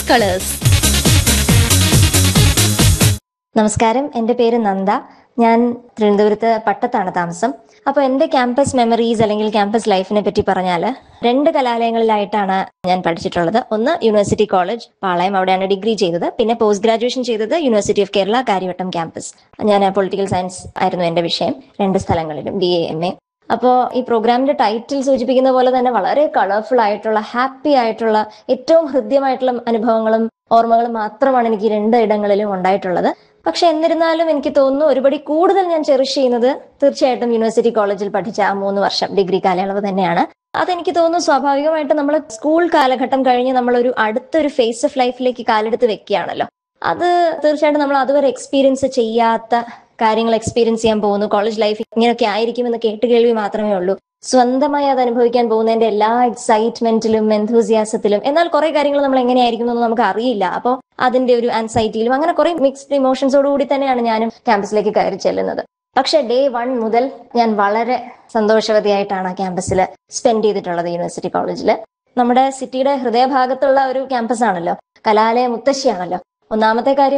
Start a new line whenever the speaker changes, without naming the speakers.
colours
നമസ്കാരം എൻ്റെ പേര് നന്ദ ഞാൻ തിരുവനന്തപുരത്ത് പട്ടത്താണ് താമസം അപ്പോൾ എൻ്റെ ക്യാമ്പസ് മെമ്മറീസ് അല്ലെങ്കിൽ ക്യാമ്പസ് ലൈഫിനെ പറ്റി പറഞ്ഞാൽ രണ്ട് കലാലയങ്ങളിലായിട്ടാണ് ഞാൻ പഠിച്ചിട്ടുള്ളത് ഒന്ന് യൂണിവേഴ്സിറ്റി കോളേജ് പാളയം അവിടെയാണ് ഡിഗ്രി ചെയ്തത് പിന്നെ പോസ്റ്റ് ഗ്രാജുവേഷൻ ചെയ്തത് university of Kerala Kariavattom campus ഞാൻ പൊളിറ്റിക്കൽ സയൻസ് ആയിരുന്നു എൻ്റെ വിഷയം രണ്ട് സ്ഥലങ്ങളിലും ബി എ എം എ അപ്പോൾ ഈ പ്രോഗ്രാമിന്റെ ടൈറ്റിൽ സൂചിപ്പിക്കുന്ന പോലെ തന്നെ വളരെ കളർഫുൾ ആയിട്ടുള്ള ഹാപ്പി ആയിട്ടുള്ള ഏറ്റവും ഹൃദ്യമായിട്ടുള്ള അനുഭവങ്ങളും ഓർമ്മകളും മാത്രമാണ് എനിക്ക് ഈ രണ്ട് ഇടങ്ങളിലും ഉണ്ടായിട്ടുള്ളത് പക്ഷെ എന്നിരുന്നാലും എനിക്ക് തോന്നുന്നു ഒരുപടി കൂടുതൽ ഞാൻ ചെറിഷ് ചെയ്യുന്നത് തീർച്ചയായിട്ടും യൂണിവേഴ്സിറ്റി കോളേജിൽ പഠിച്ച ആ മൂന്ന് വർഷം ഡിഗ്രി കാലയളവ് തന്നെയാണ് അതെനിക്ക് തോന്നുന്നു സ്വാഭാവികമായിട്ട് നമ്മൾ സ്കൂൾ കാലഘട്ടം കഴിഞ്ഞ് നമ്മൾ ഒരു അടുത്തൊരു ഫേസ് ഓഫ് ലൈഫിലേക്ക് കാലെടുത്ത് വെക്കുകയാണല്ലോ അത് തീർച്ചയായിട്ടും നമ്മൾ അതുവരെ എക്സ്പീരിയൻസ് ചെയ്യാത്ത കാര്യങ്ങൾ എക്സ്പീരിയൻസ് ചെയ്യാൻ പോകുന്നു കോളേജ് ലൈഫ് ഇങ്ങനെയൊക്കെ ആയിരിക്കുമെന്ന് കേട്ടുകേൾവി മാത്രമേ ഉള്ളൂ സ്വന്തമായി അത് അനുഭവിക്കാൻ പോകുന്നതിന്റെ എല്ലാ എക്സൈറ്റ്മെന്റിലും എന്തൂസിയാസത്തിലും എന്നാൽ കുറെ കാര്യങ്ങൾ നമ്മൾ എങ്ങനെയായിരിക്കും എന്നൊന്നും നമുക്ക് അറിയില്ല അപ്പോൾ അതിന്റെ ഒരു ആൻസൈറ്റിയിലും അങ്ങനെ കുറെ മിക്സ്ഡ് ഇമോഷൻസോടുകൂടി തന്നെയാണ് ഞാനും ക്യാമ്പസിലേക്ക് കയറി ചെല്ലുന്നത് പക്ഷെ ഡേ വൺ മുതൽ ഞാൻ വളരെ സന്തോഷവതിയായിട്ടാണ് ക്യാമ്പസിൽ സ്പെൻഡ് ചെയ്തിട്ടുള്ളത് യൂണിവേഴ്സിറ്റി കോളേജിൽ നമ്മുടെ സിറ്റിയുടെ ഹൃദയഭാഗത്തുള്ള ഒരു ക്യാമ്പസ് ആണല്ലോ കലാലയ മുത്തശ്ശിയാണല്ലോ ഒന്നാമത്തെ കാര്യം